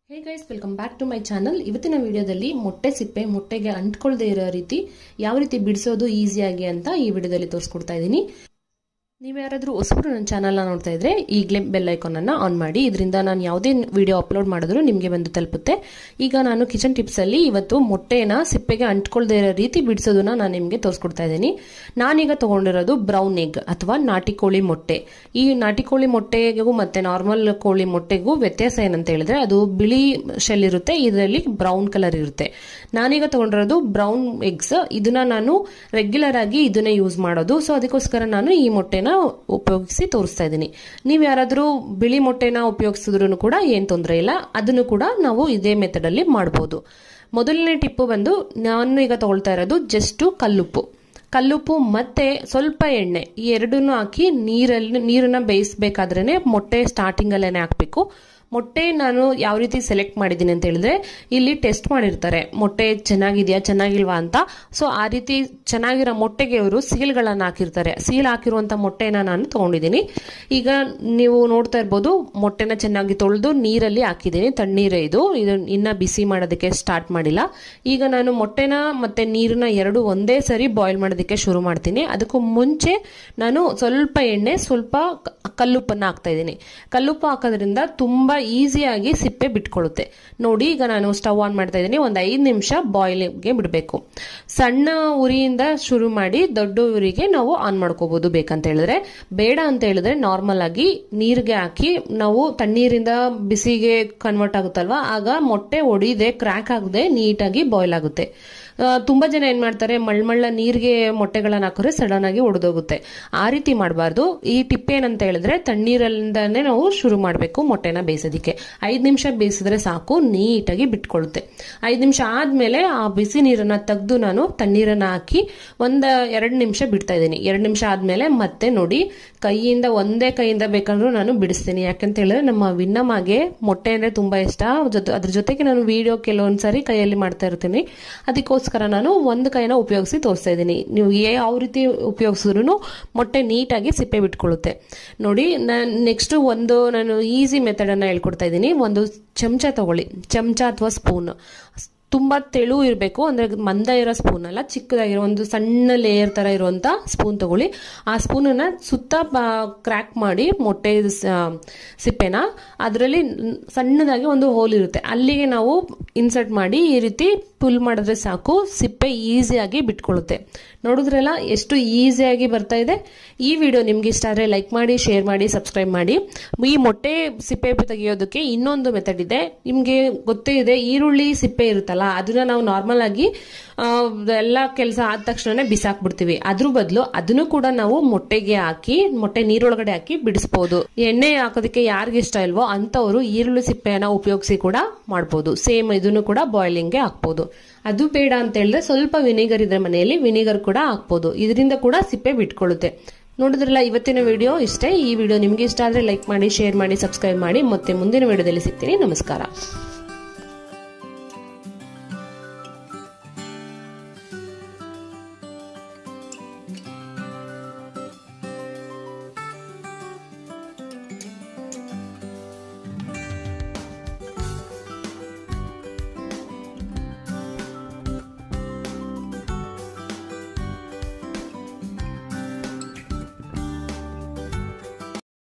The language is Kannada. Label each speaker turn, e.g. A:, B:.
A: hey guys welcome back to my channel ಇವತ್ತಿನ ವಿಡಿಯೋದಲ್ಲಿ ಮೊಟ್ಟೆ ಸಿಪ್ಪೆ ಮೊಟ್ಟೆಗೆ ಅಂಟ್ಕೊಳ್ದೇ ಇರೋ ರೀತಿ ಯಾವ ರೀತಿ ಬಿಡಿಸೋದು ಈಸಿಯಾಗಿ ಅಂತ ಈ ವಿಡಿಯೋದಲ್ಲಿ ತೋರಿಸ್ಕೊಡ್ತಾ ಇದ್ದೀನಿ ನೀವು ಯಾರಾದರೂ ಹೊಸಬರು ನನ್ನ ಚಾನಲ್ನ ನೋಡ್ತಾ ಇದ್ರೆ ಈಗಲೇ ಬೆಲ್ ಐಕಾನನ್ನು ಆನ್ ಮಾಡಿ ಇದರಿಂದ ನಾನು ಯಾವುದೇ ವಿಡಿಯೋ ಅಪ್ಲೋಡ್ ಮಾಡಿದ್ರು ನಿಮಗೆ ಬಂದು ತಲುಪುತ್ತೆ ಈಗ ನಾನು ಕಿಚನ್ ಟಿಪ್ಸಲ್ಲಿ ಇವತ್ತು ಮೊಟ್ಟೆನ ಸಿಪ್ಪೆಗೆ ಅಂಟ್ಕೊಳ್ದೇ ಇರೋ ರೀತಿ ಬಿಡಿಸೋದನ್ನ ನಾನು ನಿಮಗೆ ತೋರಿಸ್ಕೊಡ್ತಾ ಇದ್ದೀನಿ ನಾನೀಗ ತೊಗೊಂಡಿರೋದು ಬ್ರೌನ್ ಎಗ್ ಅಥವಾ ನಾಟಿ ಕೋಳಿ ಮೊಟ್ಟೆ ಈ ನಾಟಿ ಕೋಳಿ ಮೊಟ್ಟೆಗೂ ಮತ್ತೆ ನಾರ್ಮಲ್ ಕೋಳಿ ಮೊಟ್ಟೆಗೂ ವ್ಯತ್ಯಾಸ ಏನಂತ ಹೇಳಿದ್ರೆ ಅದು ಬಿಳಿ ಶೆಲ್ ಇರುತ್ತೆ ಇದರಲ್ಲಿ ಬ್ರೌನ್ ಕಲರ್ ಇರುತ್ತೆ ನಾನೀಗ ತೊಗೊಂಡಿರೋದು ಬ್ರೌನ್ ಎಗ್ಸ್ ಇದನ್ನ ನಾನು ರೆಗ್ಯುಲರ್ ಆಗಿ ಇದನ್ನೇ ಯೂಸ್ ಮಾಡೋದು ಸೊ ಅದಕ್ಕೋಸ್ಕರ ನಾನು ಈ ಮೊಟ್ಟೆನ ಉಪಯೋಗಿಸಿ ತೋರಿಸ್ತಾ ಇದ್ದೀನಿ ನೀವು ಯಾರಾದರೂ ಬಿಳಿ ಮೊಟ್ಟೆನ ಉಪಯೋಗಿಸಿದ್ರು ಕೂಡ ಏನು ತೊಂದರೆ ಇಲ್ಲ ಅದನ್ನು ಕೂಡ ನಾವು ಇದೇ ಮೆಥಡ್ ಅಲ್ಲಿ ಮಾಡಬಹುದು ಮೊದಲನೇ ಟಿಪ್ಪು ಬಂದು ನಾನು ಈಗ ತಗೊಳ್ತಾ ಇರೋದು ಜಸ್ಟ್ ಕಲ್ಲುಪ್ಪು ಕಲ್ಲುಪ್ಪು ಮತ್ತೆ ಸ್ವಲ್ಪ ಎಣ್ಣೆ ಈ ಎರಡನ್ನೂ ಹಾಕಿ ನೀರಲ್ಲಿ ನೀರನ್ನ ಬೇಯಿಸಬೇಕಾದ್ರೇನೆ ಮೊಟ್ಟೆ ಸ್ಟಾರ್ಟಿಂಗ್ ಅಲ್ಲೇನೆ ಹಾಕ್ಬೇಕು ಮೊಟ್ಟೆ ನಾನು ಯಾವ ರೀತಿ ಸೆಲೆಕ್ಟ್ ಮಾಡಿದ್ದೀನಿ ಅಂತ ಹೇಳಿದ್ರೆ ಇಲ್ಲಿ ಟೆಸ್ಟ್ ಮಾಡಿರ್ತಾರೆ ಮೊಟ್ಟೆ ಚೆನ್ನಾಗಿದೆಯಾ ಚೆನ್ನಾಗಿಲ್ವಾ ಅಂತ ಸೊ ಆ ರೀತಿ ಚೆನ್ನಾಗಿರೋ ಮೊಟ್ಟೆಗೆ ಅವರು ಸೀಲ್ಗಳನ್ನು ಹಾಕಿರ್ತಾರೆ ಸೀಲ್ ಹಾಕಿರುವಂತ ಮೊಟ್ಟೆನ ನಾನು ತಗೊಂಡಿದ್ದೀನಿ ಈಗ ನೀವು ನೋಡ್ತಾ ಇರ್ಬೋದು ಮೊಟ್ಟೆನ ಚೆನ್ನಾಗಿ ತೊಳೆದು ನೀರಲ್ಲಿ ಹಾಕಿದ್ದೀನಿ ತಣ್ಣೀರೇ ಇದು ಇದನ್ನ ಇನ್ನ ಬಿಸಿ ಮಾಡೋದಕ್ಕೆ ಸ್ಟಾರ್ಟ್ ಮಾಡಿಲ್ಲ ಈಗ ನಾನು ಮೊಟ್ಟೆನ ಮತ್ತೆ ನೀರನ್ನ ಎರಡು ಒಂದೇ ಸರಿ ಬಾಯ್ಲ್ ಮಾಡೋದಕ್ಕೆ ಶುರು ಮಾಡ್ತೀನಿ ಅದಕ್ಕೂ ಮುಂಚೆ ನಾನು ಸ್ವಲ್ಪ ಎಣ್ಣೆ ಸ್ವಲ್ಪ ಕಲ್ಲುಪ್ಪನ್ನ ಹಾಕ್ತಾ ಇದ್ದೀನಿ ಕಲ್ಲುಪ್ಪು ಹಾಕೋದ್ರಿಂದ ತುಂಬಾ ಈಸಿಯಾಗಿ ಸಿಪ್ಪೆ ಬಿಟ್ಕೊಳ್ಳುತ್ತೆ ನೋಡಿ ಈಗ ನಾನು ಸ್ಟವ್ ಆನ್ ಮಾಡ್ತಾ ಇದ್ದೀನಿ ಒಂದು ಐದು ನಿಮಿಷ ಬಾಯ್ಲಿಗೆ ಬಿಡಬೇಕು ಸಣ್ಣ ಉರಿಯಿಂದ ಶುರು ಮಾಡಿ ದೊಡ್ಡ ಉರಿಗೆ ನಾವು ಆನ್ ಮಾಡ್ಕೋಬಹುದು ಬೇಕಂತ ಹೇಳಿದ್ರೆ ಬೇಡ ಅಂತ ಹೇಳಿದ್ರೆ ನಾರ್ಮಲ್ ಆಗಿ ನೀರಿಗೆ ಹಾಕಿ ನಾವು ತಣ್ಣೀರಿಂದ ಬಿಸಿಗೆ ಕನ್ವರ್ಟ್ ಆಗುತ್ತಲ್ವಾ ಆಗ ಮೊಟ್ಟೆ ಒಡಿದೆ ಕ್ರ್ಯಾಕ್ ಆಗದೆ ನೀಟಾಗಿ ಬಾಯ್ಲ್ ಆಗುತ್ತೆ ತುಂಬಾ ಜನ ಏನ್ ಮಾಡ್ತಾರೆ ಮಳ್ಮಳ್ಳ ನೀರಿಗೆ ಮೊಟ್ಟೆಗಳನ್ನ ಹಾಕಿದ್ರೆ ಸಡನ್ ಆಗಿ ಒಡೆದೋಗುತ್ತೆ ಆ ರೀತಿ ಮಾಡಬಾರ್ದು ಈ ಟಿಪ್ ಏನಂತ ಹೇಳಿದ್ರೆ ತಣ್ಣೀರಿಂದಾನೇ ನಾವು ಶುರು ಮಾಡಬೇಕು ಮೊಟ್ಟೆನ ಬೇಯಿಸೋದಕ್ಕೆ ಐದು ನಿಮಿಷ ಬೇಯಿಸಿದ್ರೆ ಸಾಕು ನೀಟಾಗಿ ಬಿಟ್ಕೊಳ್ಳುತ್ತೆ ಐದು ನಿಮಿಷ ಆದ್ಮೇಲೆ ಆ ಬಿಸಿ ನೀರನ್ನ ತೆಗೆದು ನಾನು ತಣ್ಣೀರನ್ನ ಹಾಕಿ ಒಂದ್ ಎರಡು ನಿಮಿಷ ಬಿಡ್ತಾ ಇದ್ದೀನಿ ಎರಡು ನಿಮಿಷ ಆದ್ಮೇಲೆ ಮತ್ತೆ ನೋಡಿ ಕೈಯಿಂದ ಒಂದೇ ಕೈಯಿಂದ ಬೇಕಾದ್ರೂ ನಾನು ಬಿಡಿಸ್ತೀನಿ ಯಾಕಂತ ಹೇಳಿದ್ರೆ ನಮ್ಮ ವಿನ್ನಮ್ಮಗೆ ಮೊಟ್ಟೆ ಅಂದ್ರೆ ತುಂಬಾ ಇಷ್ಟ ಅದ್ರ ಜೊತೆಗೆ ನಾನು ವಿಡಿಯೋ ಕೆಲವೊಂದ್ಸರಿ ಕೈಯಲ್ಲಿ ಮಾಡ್ತಾ ಇರ್ತೀನಿ ಅದಕ್ಕೋಸ್ಕರ ನಾನು ಒಂದು ಕೈನ ಉಪಯೋಗಿಸಿ ತೋರಿಸ್ತಾ ಇದ್ದೀನಿ ನೀವು ಯಾವ ರೀತಿ ಉಪಯೋಗಿಸಿದ್ರು ಮೊಟ್ಟೆ ನೀಟಾಗಿ ಸಿಪ್ಪೆ ಬಿಟ್ಕೊಳ್ಳುತ್ತೆ ನೋಡಿ ನಾನು ನೆಕ್ಸ್ಟ್ ಒಂದು ನಾನು ಈಸಿ ಮೆಥಡ್ ಅನ್ನ ಹೇಳ್ಕೊಡ್ತಾ ಇದ್ದೀನಿ ಒಂದು ಚಮಚ ತಗೊಳ್ಳಿ ಚಮಚ ಅಥವಾ ಸ್ಪೂನ್ ತುಂಬಾ ತೆಳು ಇರಬೇಕು ಅಂದ್ರೆ ಮಂದ ಇರೋ ಸ್ಪೂನ್ ಅಲ್ಲ ಚಿಕ್ಕದಾಗಿರೋ ಒಂದು ಸಣ್ಣ ಲೇಯರ್ ತರ ಇರುವಂತ ಸ್ಪೂನ್ ತಗೊಳ್ಳಿ ಆ ಸ್ಪೂನನ್ನ ಸುತ್ತ ಕ್ರ್ಯಾಕ್ ಮಾಡಿ ಮೊಟ್ಟೆ ಸಿಪ್ಪೆನ ಅದರಲ್ಲಿ ಸಣ್ಣದಾಗಿ ಒಂದು ಹೋಲ್ ಇರುತ್ತೆ ಅಲ್ಲಿಗೆ ನಾವು ಇನ್ಸರ್ಟ್ ಮಾಡಿ ಈ ರೀತಿ ಪುಲ್ ಮಾಡಿದ್ರೆ ಸಾಕು ಸಿಪ್ಪೆ ಈಸಿಯಾಗಿ ಬಿಟ್ಕೊಳ್ಳುತ್ತೆ ನೋಡಿದ್ರಲ್ಲ ಎಷ್ಟು ಈಸಿಯಾಗಿ ಬರ್ತಾ ಇದೆ ಈ ವಿಡಿಯೋ ನಿಮ್ಗೆ ಇಷ್ಟ ಆದರೆ ಲೈಕ್ ಮಾಡಿ ಶೇರ್ ಮಾಡಿ ಸಬ್ಸ್ಕ್ರೈಬ್ ಮಾಡಿ ಈ ಮೊಟ್ಟೆ ಸಿಪ್ಪೆ ತೆಗೆಯೋದಕ್ಕೆ ಇನ್ನೊಂದು ಮೆಥಡ್ ಇದೆ ನಿಮ್ಗೆ ಗೊತ್ತೇ ಇದೆ ಈರುಳ್ಳಿ ಸಿಪ್ಪೆ ಇರುತ್ತಲ್ಲ ಅದನ್ನ ನಾವು ನಾರ್ಮಲ್ ಆಗಿ ಎಲ್ಲ ಕೆಲಸ ಆದ ತಕ್ಷಣ ಬಿಸಾಕ್ಬಿಡ್ತೀವಿ ಅದ್ರ ಬದಲು ಅದನ್ನು ಕೂಡ ನಾವು ಮೊಟ್ಟೆಗೆ ಹಾಕಿ ಮೊಟ್ಟೆ ನೀರೊಳಗಡೆ ಹಾಕಿ ಬಿಡಿಸಬಹುದು ಎಣ್ಣೆ ಹಾಕೋದಕ್ಕೆ ಯಾರಿಗೆ ಇಷ್ಟ ಇಲ್ವೋ ಅಂತವರು ಈರುಳ್ಳಿ ಸಿಪ್ಪೆಯನ್ನ ಉಪಯೋಗಿಸಿ ಕೂಡ ಮಾಡಬಹುದು ಸೇಮ್ ಇದನ್ನು ಕೂಡ ಬಾಯ್ಲಿಂಗ್ಗೆ ಹಾಕ್ಬಹುದು ಅದು ಬೇಡ ಅಂತ ಹೇಳಿದ್ರೆ ಸ್ವಲ್ಪ ವಿನಿಗರ್ ಇದ್ರೆ ಮನೆಯಲ್ಲಿ ವಿನಿಗರ್ ಕೂಡ ಹಾಕ್ಬೋದು ಇದರಿಂದ ಕೂಡ ಸಿಪ್ಪೆ ಬಿಟ್ಕೊಳ್ಳುತ್ತೆ ನೋಡಿದ್ರಲ್ಲ ಇವತ್ತಿನ ವಿಡಿಯೋ ಇಷ್ಟೇ ಈ ವಿಡಿಯೋ ನಿಮ್ಗೆ ಇಷ್ಟ ಆದ್ರೆ ಲೈಕ್ ಮಾಡಿ ಶೇರ್ ಮಾಡಿ ಸಬ್ಸ್ಕ್ರೈಬ್ ಮಾಡಿ ಮತ್ತೆ ಮುಂದಿನ ವಿಡಿಯೋದಲ್ಲಿ ಸಿಗ್ತೀನಿ ನಮಸ್ಕಾರ